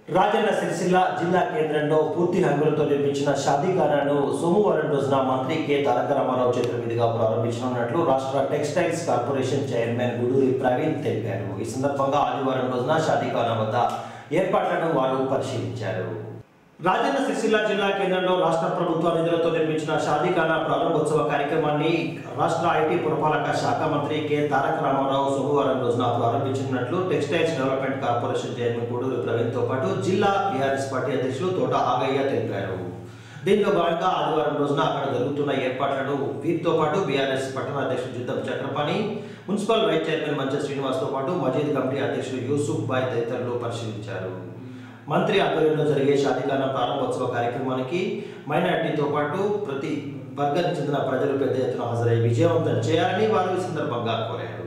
రాజన్న సిరిసిల్ల జిల్లా కేంద్రంలో పూర్తి హంగులతో నిర్మించిన షాదీఖానాను సోమవారం రోజున మంత్రి కె తారక రామారావు చేతుల మీదుగా ప్రారంభించనున్నట్లు రాష్ట్ర textiles corporation chairman Guduri Praveen తెలిపారు ఈ సందర్భంగా ఆదివారం రోజున షాదీఖానా వద్ద ఏర్పాట్లను వారు పరిశీలించారు రాజన్న సిరిసిల్ల జిల్లా కేంద్రంలో రాష్ట్ర ప్రభుత్వ నిధులతో నిర్మించిన షాదీఖానా ప్రారంభోత్సవ కార్యక్రమాన్ని రాష్ట్ర ఐటీ పురపాలక శాఖ మంత్రి కె తారక రామారావు సోమవారం రోజున ప్రారంభించనున్నట్లు textiles development corporation chairman Guduru Praveen తో పాటు జిల్లా బీఆర్ఎస్ పార్టీ అధ్యక్షులు తోట ఆగయ్య తెలిపారు దీంట్లో భాగంగా ఆదివారం రోజున అక్కడ జరుగుతున్న ఏర్పాట్లను వీరితో పాటు బీఆర్ఎస్ పట్టణ అధ్యక్షుడు Jiddam Chakrapani municipal vice chairman Mancha Srinivas తో పాటు మజీద్ కమిటీ అధ్యక్షుడు యూసుఫ్ బాయ్ తదితరులు పరిశీలించారు మంత్రి ఆధ్వర్యంలో జరిగే షాదీఖానా ప్రారంభోత్సవ కార్యక్రమానికి మైనార్టీతో పాటు ప్రతి వర్గానికి చెందిన ప్రజలు పెద్ద ఎత్తున హాజరై విజయవంతం చేయాలని వారు ఈ సందర్భంగా కోరారు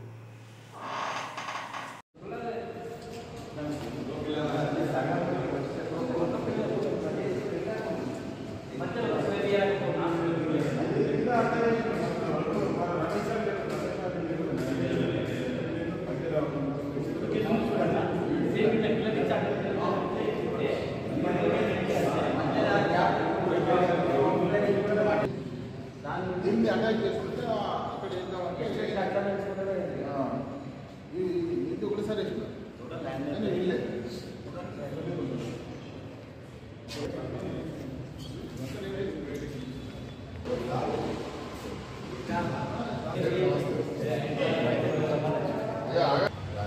దీన్ని అటాక్ చేసుకుంటే ఆ అక్కడ ఏం కావాలంటే ఆ, ఈ ఇది ఒకటిసారి వేసుకున్నారు కానీ వీళ్ళే. ఏ ఆగ-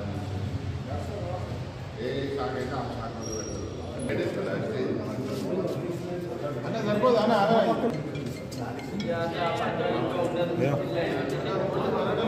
ఏ శాఖ అయితే ఆ శాఖలో పెడతారు. పెట్టేస్తారా? అన్న సరిపోదు అన్న ఆగరా.